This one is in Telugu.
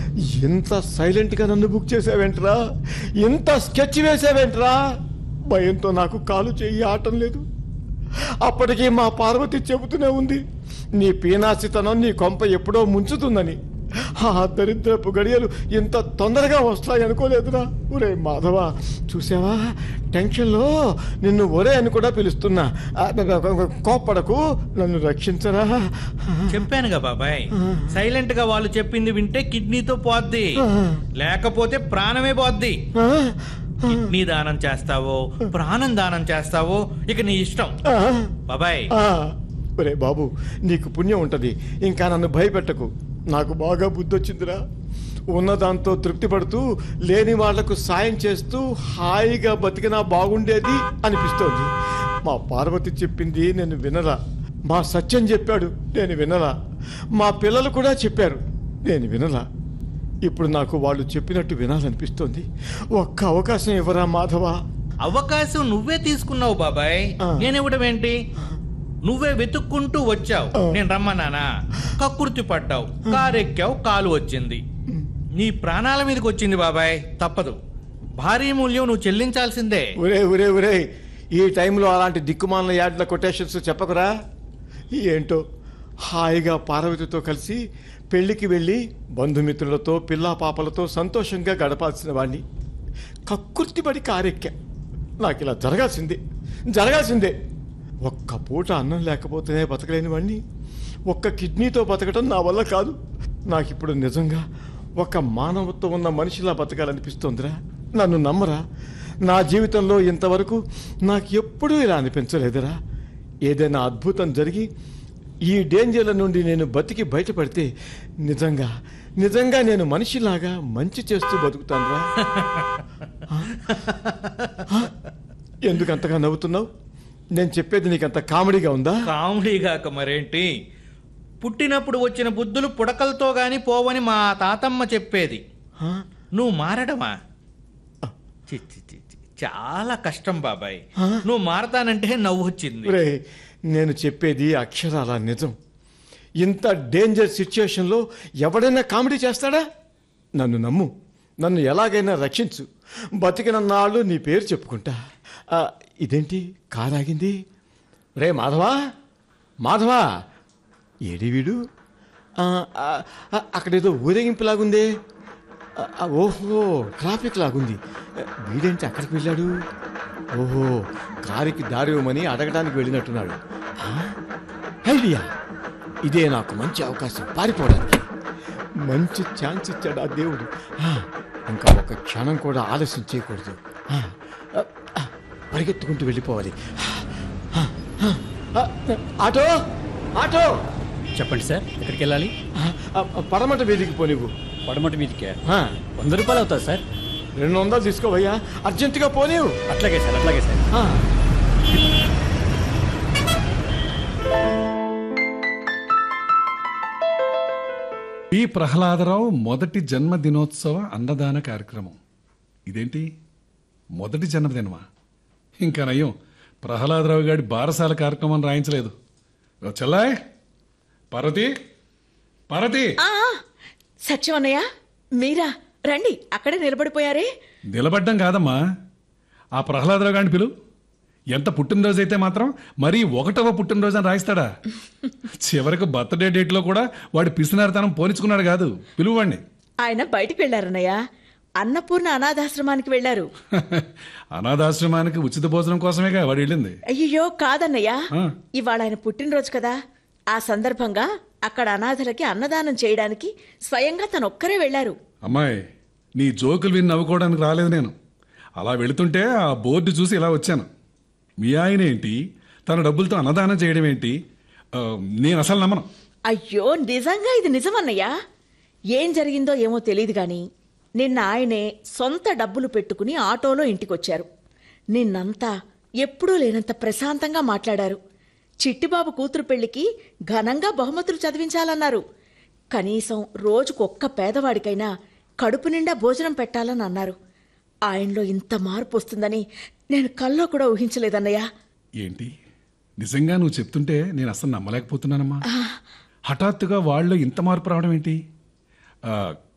ఇంత సైలెంట్గా నన్ను బుక్ చేసావేంట్రా ఇంత స్కెచ్ వేసావేంట్రా భయంతో నాకు కాలు చెయ్యి ఆటం లేదు అప్పటికి మా పార్వతి చెబుతూనే ఉంది నీ పీనాసితనం నీ కొంప ఎప్పుడో ముంచుతుందని ఆ దరిద్రపు గడియలు ఇంత తొందరగా వస్తాయి అనుకోలేదురా ఒరే మాధవ చూసావా టెన్షన్లో నిన్ను ఒరే అని కూడా పిలుస్తున్నా ఆ, కోప్పడకు నన్ను రక్షించరా చెప్పానుగా బాబాయ్ సైలెంట్ గా వాళ్ళు చెప్పింది వింటే కిడ్నీతో పోద్ది లేకపోతే ప్రాణమే పోద్ది ఆ, కిడ్నీ దానం చేస్తావో ప్రాణం దానం చేస్తావో ఇక నీ ఇష్టం ఆ, బాబాయ్ ఆ. ఒరే బాబు నీకు పుణ్యం ఉంటది ఇంకా నన్ను భయపెట్టకు నాకు బాగా బుద్ధి వచ్చిందిరా ఉన్నదాంతో తృప్తి పడుతూ లేని వాళ్లకు సాయం చేస్తూ హాయిగా బతికినా బాగుండేది అనిపిస్తోంది మా పార్వతి చెప్పింది నేను వినరా మా సత్యం చెప్పాడు నేను వినరా మా పిల్లలు కూడా చెప్పారు నేను వినరా ఇప్పుడు నాకు వాళ్ళు చెప్పినట్టు వినాలనిపిస్తోంది ఒక్క అవకాశం ఇవ్వరా మాధవా అవకాశం నువ్వే తీసుకున్నావు బాబాయ్ ఆ. నేనివ్వడం ఏంటి నువ్వే వెతుక్కుంటూ వచ్చావు ఆ. నేను రమ్మన్నానా కక్కుర్తి పడ్డావు కారెక్కావు కాలు వచ్చింది నీ ప్రాణాల మీదకి వచ్చింది బాబాయ్ తప్పదు భారీ మూల్యం నువ్వు చెల్లించాల్సిందే ఒరే ఒరే ఒరే ఈ టైంలో అలాంటి దిక్కుమాల యాడ్ల కొటేషన్స్ చెప్పకురా ఏంటో హాయిగా పార్వతితో కలిసి పెళ్లికి వెళ్ళి బంధుమిత్రులతో పిల్లా పాపలతో సంతోషంగా గడపాల్సిన వాణ్ణి కక్కుర్తిపడి కారెక్కా నాకు ఇలా జరగాల్సిందే జరగాల్సిందే ఒక్క పూట అన్నం లేకపోతేనే బతకలేని వాణ్ణి ఒక్క కిడ్నీతో బతకటం నా వల్ల కాదు నాకు ఇప్పుడు నిజంగా ఒక మానవత్వం ఉన్న మనిషిలా బతకాలనిపిస్తోందిరా నన్ను నమ్మరా నా జీవితంలో ఇంతవరకు నాకు ఎప్పుడూ ఇలా అనిపించలేదురా ఏదైనా అద్భుతం జరిగి ఈ డేంజర్ల నుండి నేను బతికి బయటపడితే నిజంగా నిజంగా నేను మనిషిలాగా మంచి చేస్తూ బతుకుతానురా ఎందుకు అంతగా నవ్వుతున్నావు నేను చెప్పేది నీకు అంత కామెడీగా ఉందా కామెడీ కాక మరేంటి పుట్టినప్పుడు వచ్చిన బుద్ధులు పుడకలతో గాని పోవని మా తాతమ్మ చెప్పేది ఆ? నువ్వు మారడమా చి, చి, చి, చి. చాలా కష్టం బాబాయ్ ఆ? నువ్వు మారతానంటే నవ్వు వచ్చింది ఒరే నేను చెప్పేది అక్షరాల నిజం ఇంత డేంజర్ సిచ్యుయేషన్లో ఎవడైనా కామెడీ చేస్తాడా నన్ను నమ్ము నన్ను ఎలాగైనా రక్షించు బతికిన నాళ్ళు నీ పేరు చెప్పుకుంటా ఆ, ఇదేంటి కారాగింది రే మాధవా మాధవా ఏడి వీడు ఆ, ఆ, ఆ, అక్కడేదో ఊరేగింపులాగుందే ఆ, ఆ, ఓహో ట్రాఫిక్ లాగుంది ఆ, వీడేంటి అక్కడికి వెళ్ళాడు ఓహో కారుకి దారి ఇవ్వమని అడగడానికి వెళ్ళినట్టున్నాడు ఆ? ఐడియా ఇదే నాకు మంచి అవకాశం పారిపోవడానికి మంచి ఛాన్స్ ఇచ్చాడు ఆ దేవుడు ఆ, ఇంకా ఒక క్షణం కూడా ఆలస్యం చేయకూడదు ఆ, ఆ, ఆ, పరిగెత్తుకుంటూ వెళ్ళిపోవాలి ఆ, ఆ, ఆ, ఆటో ఆటో చెప్పండి సార్ ఎక్కడికి వెళ్ళాలి ఆ, ఆ, పడమట వీధికి పో నువ్వు పడమటి మీదకే ఆ, వంద రూపాయలు అవుతుంది సార్ రెండు వందలు తీసుకోవయ్యా అర్జెంటుగా పోలేవు అట్లాగే సార్ అట్లాగే సార్ ఆ. పి ప్రహ్లాదరావు మొదటి జన్మదినోత్సవ అన్నదాన కార్యక్రమం ఇదేంటి మొదటి జన్మదినమా ఇంకా నయ్యం ప్రహ్లాదరావు గారి బారసాల కార్యక్రమం రాయించలేదు ఓ చెల్లాయ్ పార్వతి పార్వతి ఆ, సత్యం అన్నయ్య మీరా రండి అక్కడే నిలబడిపోయారే నిలబడ్డం కాదమ్మా ఆ ప్రహ్లాదరావు గారిని పిలు ఎంత పుట్టినరోజు అయితే మాత్రం మరీ ఒకటవ పుట్టినరోజు అని రాయిస్తాడా చివరికి బర్త్డే డేట్లో కూడా వాడు పిసినారితనం పోనిచ్చుకున్నాడు కాదు పిలువండి ఆయన బయటికి వెళ్ళారన్నయ్య అన్నపూర్ణ అనాథాశ్రమానికి వెళ్ళారు అనాథాశ్రమానికి ఉచిత భోజనం కోసమేగా వాడు వెళ్ళింది అయ్యో కాదన్నయ్య ఆ. ఇవాళ ఆయన పుట్టినరోజు కదా ఆ సందర్భంగా అక్కడ అనాథలకి అన్నదానం చేయడానికి స్వయంగా తను ఒక్కరే వెళ్ళారు అమ్మాయి నీ జోకులు విని నవ్వుకోవడానికి రాలేదు నేను అలా వెళుతుంటే ఆ బోర్డు చూసి ఇలా వచ్చాను మీ ఆయన ఏంటి తన డబ్బులతో అన్నదానం చేయడం ఏంటి ఆ, నేను అసలు నమ్మను అయ్యో నిజంగా ఇది నిజమన్నయ్యా ఏం జరిగిందో ఏమో తెలియదు గాని నిన్న ఆయనే సొంత డబ్బులు పెట్టుకుని ఆటోలో ఇంటికొచ్చారు నిన్నంతా ఎప్పుడూ లేనంత ప్రశాంతంగా మాట్లాడారు చిట్టిబాబు కూతురు పెళ్లికి ఘనంగా బహుమతులు చదివించాలన్నారు కనీసం రోజుకొక్క పేదవాడికైనా కడుపు నిండా భోజనం పెట్టాలని అన్నారు ఆయనలో ఇంత మార్పు వస్తుందని నేను కల్లో కూడా ఊహించలేదన్నయ్యా ఏంటి నిజంగా నువ్వు చెప్తుంటే నేను అసలు నమ్మలేకపోతున్నానమ్మా హఠాత్తుగా వాళ్ళలో ఇంత మార్పు రావడం ఏంటి ఆ,